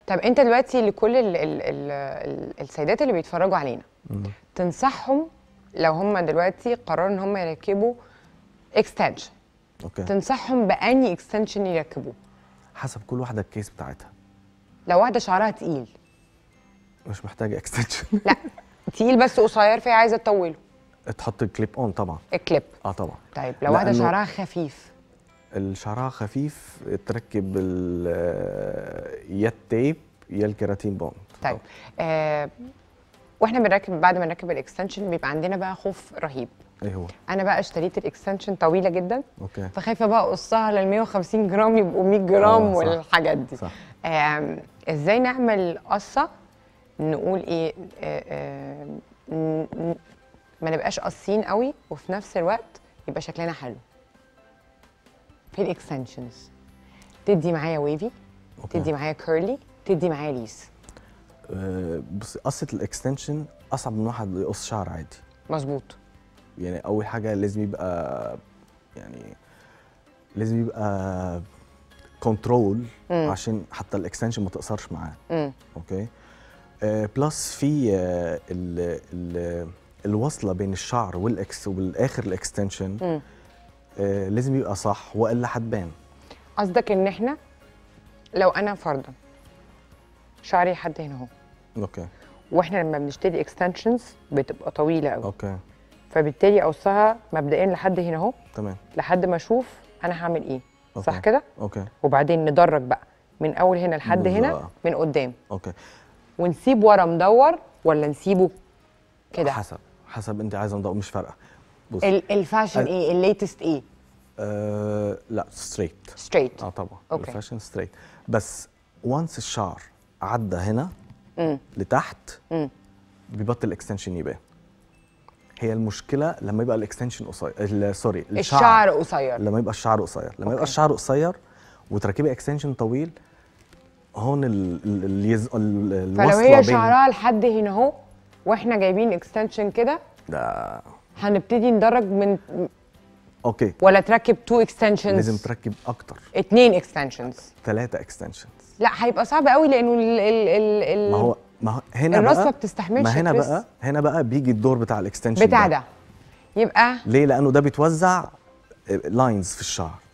طب انت دلوقتي لكل ال ال ال ال السيدات اللي بيتفرجوا علينا تنصحهم لو هم دلوقتي قرروا ان هم يركبوا اكستنشن اوكي تنصحهم باني اكستنشن يركبوه حسب كل واحده الكيس بتاعتها لو واحده شعرها تقيل مش محتاجه اكستنشن لا تقيل بس قصير فهي عايزه تطوله تحط الكليب اون طبعا الكليب اه طبعا طيب لو واحده لأنه شعرها خفيف الشعرها خفيف تركب ال- يا التيب يا الكيراتين بوند طيب آه واحنا بنركب بعد ما نركب الاكستنشن بيبقى عندنا بقى خوف رهيب ايه هو انا بقى اشتريت الاكستنشن طويله جدا اوكي فخايفه بقى اقصها لل 150 جرام يبقوا 100 جرام آه، صح. والحاجات دي صح آم، ازاي نعمل قصه نقول ايه آه، آه، ن- ن- ما نبقاش قاسيين قوي وفي نفس الوقت يبقى شكلنا حلو في الاكستنشنز تدي معايا ويفي أوكي. تدي معايا كيرلي تدي معايا ليس آه، بص قصه الاكستنشن اصعب من واحد يقص شعر عادي مظبوط يعني اول حاجه لازم يبقى يعني لازم يبقى كنترول مم. عشان حتى الاكستنشن ما تقصرش معاه مم. اوكي آه بلس في آه ال ال الوصله بين الشعر والاكس والاخر الاكستنشن مم. آه لازم يبقى صح والا هتبان قصدك ان احنا لو انا فرضا شعري لحد هنا اهو اوكي واحنا لما بنشتري اكستنشنز بتبقى طويله قوي اوكي فبالتالي اقصها مبدئيا لحد هنا اهو تمام لحد ما اشوف انا هعمل ايه صح أوكي. كده اوكي وبعدين ندرج بقى من اول هنا لحد هنا بالظبط. من قدام اوكي ونسيب ورا مدور ولا نسيبه كده حسب حسب انت عايزه مضوء مش فارقه بص ال- الفاشن ال- ايه الليتست ايه آه لا ستريت ستريت اه طبعا أوكي. الفاشن ستريت بس وانس الشعر عدى هنا امم لتحت امم بيبطل الاكستنشن يبان هي المشكله لما يبقى الاكستنشن قصير ال- سوري الشعر قصير لما يبقى الشعر قصير لما أوكي. يبقى الشعر قصير وتركبي اكستنشن طويل هون ال ال اليز... ال- فلو الوصله هي بين شعرها لحد هنا اهو واحنا جايبين اكستنشن كده ده هنبتدي ندرج من اوكي ولا تركب تو اكستنشنز لازم تركب اكتر اتنين اكستنشنز ثلاثه اكستنشنز لا هيبقى صعب قوي لانه ال ال ال ال ما هو ما هو هنا الراس بقى ما بتستحملش ما يا هنا كريس. بقى هنا بقى بيجي الدور بتاع الاكستنشن بتاع ده يبقى ليه لانه ده بيتوزع لاينز في الشعر